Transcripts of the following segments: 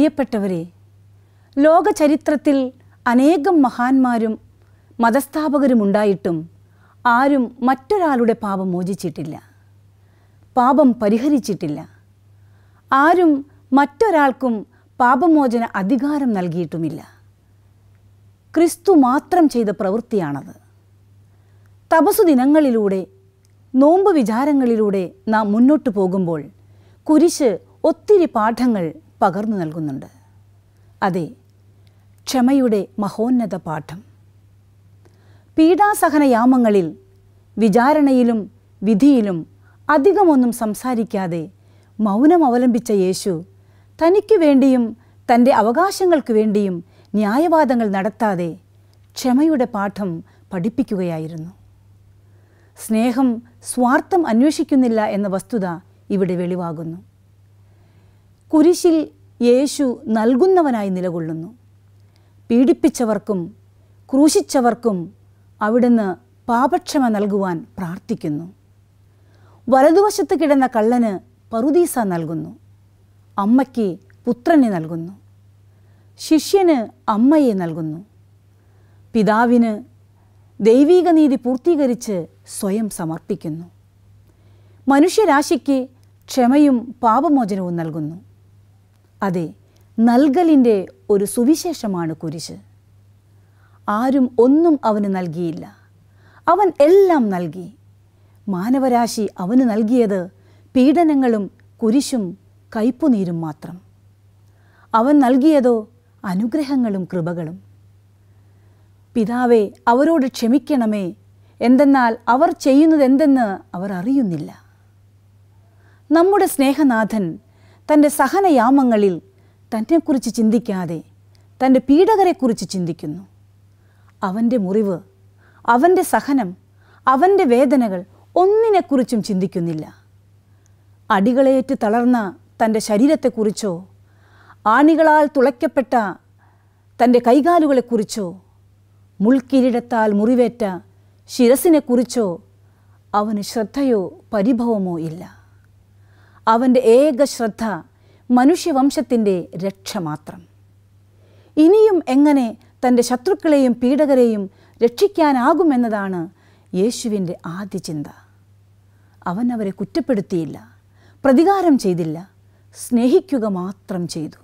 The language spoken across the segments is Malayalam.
പ്രിയപ്പെട്ടവരെ ലോക ചരിത്രത്തിൽ അനേകം മഹാന്മാരും മതസ്ഥാപകരും ഉണ്ടായിട്ടും ആരും മറ്റൊരാളുടെ പാപം മോചിച്ചിട്ടില്ല പാപം പരിഹരിച്ചിട്ടില്ല ആരും മറ്റൊരാൾക്കും പാപമോചന അധികാരം നൽകിയിട്ടുമില്ല ക്രിസ്തു മാത്രം ചെയ്ത പ്രവൃത്തിയാണത് തപസു ദിനങ്ങളിലൂടെ നോമ്പ് വിചാരങ്ങളിലൂടെ നാം മുന്നോട്ട് പോകുമ്പോൾ കുരിശ് ഒത്തിരി പാഠങ്ങൾ പകർന്നു നൽകുന്നുണ്ട് അതെ ക്ഷമയുടെ മഹോന്നത പാഠം പീഡാസഹനയാമങ്ങളിൽ വിചാരണയിലും വിധിയിലും അധികമൊന്നും സംസാരിക്കാതെ മൗനം അവലംബിച്ച യേശു തനിക്കു വേണ്ടിയും തൻ്റെ അവകാശങ്ങൾക്ക് വേണ്ടിയും ന്യായവാദങ്ങൾ നടത്താതെ ക്ഷമയുടെ പാഠം പഠിപ്പിക്കുകയായിരുന്നു സ്നേഹം സ്വാർത്ഥം അന്വേഷിക്കുന്നില്ല എന്ന വസ്തുത ഇവിടെ വെളിവാകുന്നു കുരിശിൽ യേശു നൽകുന്നവനായി നിലകൊള്ളുന്നു പീഡിപ്പിച്ചവർക്കും ക്രൂശിച്ചവർക്കും അവിടുന്ന് പാപക്ഷമ നൽകുവാൻ പ്രാർത്ഥിക്കുന്നു വലതുവശത്ത് കിടന്ന കള്ളന് പറുദീസ നൽകുന്നു അമ്മയ്ക്ക് പുത്രനെ നൽകുന്നു ശിഷ്യന് അമ്മയെ നൽകുന്നു പിതാവിന് ദൈവീക നീതി പൂർത്തീകരിച്ച് സ്വയം സമർപ്പിക്കുന്നു മനുഷ്യരാശിക്ക് ക്ഷമയും പാപമോചനവും നൽകുന്നു അതെ നൽകലിൻ്റെ ഒരു സുവിശേഷമാണ് കുരിശ് ആരും ഒന്നും അവന് നൽകിയില്ല അവൻ എല്ലാം നൽകി മാനവരാശി അവന് നൽകിയത് പീഡനങ്ങളും കുരിശും കയ്പുനീരും മാത്രം അവൻ നൽകിയതോ അനുഗ്രഹങ്ങളും കൃപകളും പിതാവെ അവരോട് ക്ഷമിക്കണമേ എന്തെന്നാൽ അവർ ചെയ്യുന്നതെന്തെന്ന് അവർ അറിയുന്നില്ല നമ്മുടെ സ്നേഹനാഥൻ തൻ്റെ സഹനയാമങ്ങളിൽ തന്നെക്കുറിച്ച് ചിന്തിക്കാതെ തൻ്റെ പീഡകരെക്കുറിച്ച് ചിന്തിക്കുന്നു അവൻ്റെ മുറിവ് അവൻ്റെ സഹനം അവൻ്റെ വേദനകൾ ഒന്നിനെക്കുറിച്ചും ചിന്തിക്കുന്നില്ല അടികളേറ്റ് തളർന്ന തൻ്റെ ശരീരത്തെക്കുറിച്ചോ ആണികളാൽ തുളയ്ക്കപ്പെട്ട തൻ്റെ കൈകാലുകളെക്കുറിച്ചോ മുൾക്കിരീടത്താൽ മുറിവേറ്റ ശിരസിനെക്കുറിച്ചോ അവന് ശ്രദ്ധയോ പരിഭവമോ ഇല്ല അവൻ്റെ ഏക ശ്രദ്ധ മനുഷ്യവംശത്തിൻ്റെ രക്ഷ മാത്രം ഇനിയും എങ്ങനെ തൻ്റെ ശത്രുക്കളെയും പീഡകരെയും രക്ഷിക്കാനാകുമെന്നതാണ് യേശുവിൻ്റെ ആദ്യ ചിന്ത അവൻ അവരെ കുറ്റപ്പെടുത്തിയില്ല പ്രതികാരം ചെയ്തില്ല സ്നേഹിക്കുക മാത്രം ചെയ്തു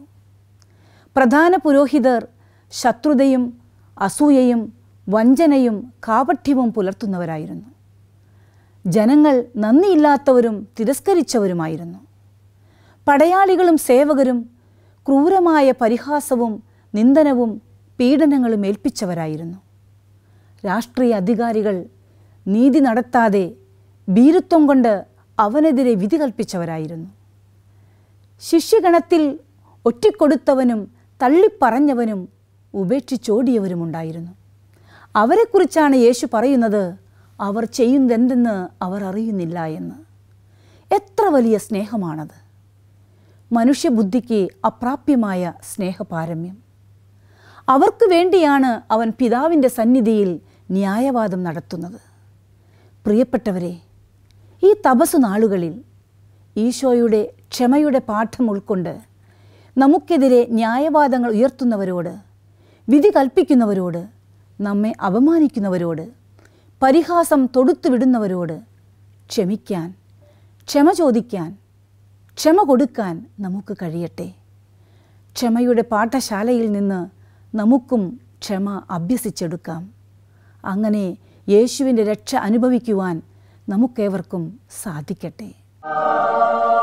പ്രധാന പുരോഹിതർ ശത്രുതയും അസൂയയും വഞ്ചനയും കാപഠ്യവും പുലർത്തുന്നവരായിരുന്നു ജനങ്ങൾ നന്ദിയില്ലാത്തവരും തിരസ്കരിച്ചവരുമായിരുന്നു പടയാളികളും സേവകരും ക്രൂരമായ പരിഹാസവും നിന്ദനവും പീഡനങ്ങളും ഏൽപ്പിച്ചവരായിരുന്നു രാഷ്ട്രീയ അധികാരികൾ നീതി നടത്താതെ ഭീരുത്വം കൊണ്ട് അവനെതിരെ വിധി കൽപ്പിച്ചവരായിരുന്നു ശിഷ്യഗണത്തിൽ ഒറ്റിക്കൊടുത്തവനും തള്ളിപ്പറഞ്ഞവനും ഉപേക്ഷിച്ചോടിയവരുമുണ്ടായിരുന്നു അവരെക്കുറിച്ചാണ് യേശു പറയുന്നത് അവർ ചെയ്യുന്നതെന്തെന്ന് അവർ അറിയുന്നില്ല എന്ന് എത്ര വലിയ സ്നേഹമാണത് മനുഷ്യബുദ്ധിക്ക് അപ്രാപ്യമായ സ്നേഹപാരമ്യം അവർക്ക് വേണ്ടിയാണ് അവൻ പിതാവിൻ്റെ സന്നിധിയിൽ ന്യായവാദം നടത്തുന്നത് പ്രിയപ്പെട്ടവരെ ഈ തപസ് നാളുകളിൽ ഈശോയുടെ ക്ഷമയുടെ പാഠം ഉൾക്കൊണ്ട് നമുക്കെതിരെ ന്യായവാദങ്ങൾ ഉയർത്തുന്നവരോട് വിധി കൽപ്പിക്കുന്നവരോട് നമ്മെ അപമാനിക്കുന്നവരോട് പരിഹാസം തൊടുത്തുവിടുന്നവരോട് ക്ഷമിക്കാൻ ക്ഷമ ചോദിക്കാൻ ക്ഷമ കൊടുക്കാൻ നമുക്ക് കഴിയട്ടെ ക്ഷമയുടെ പാഠശാലയിൽ നിന്ന് നമുക്കും ക്ഷമ അഭ്യസിച്ചെടുക്കാം അങ്ങനെ യേശുവിൻ്റെ രക്ഷ അനുഭവിക്കുവാൻ നമുക്കേവർക്കും സാധിക്കട്ടെ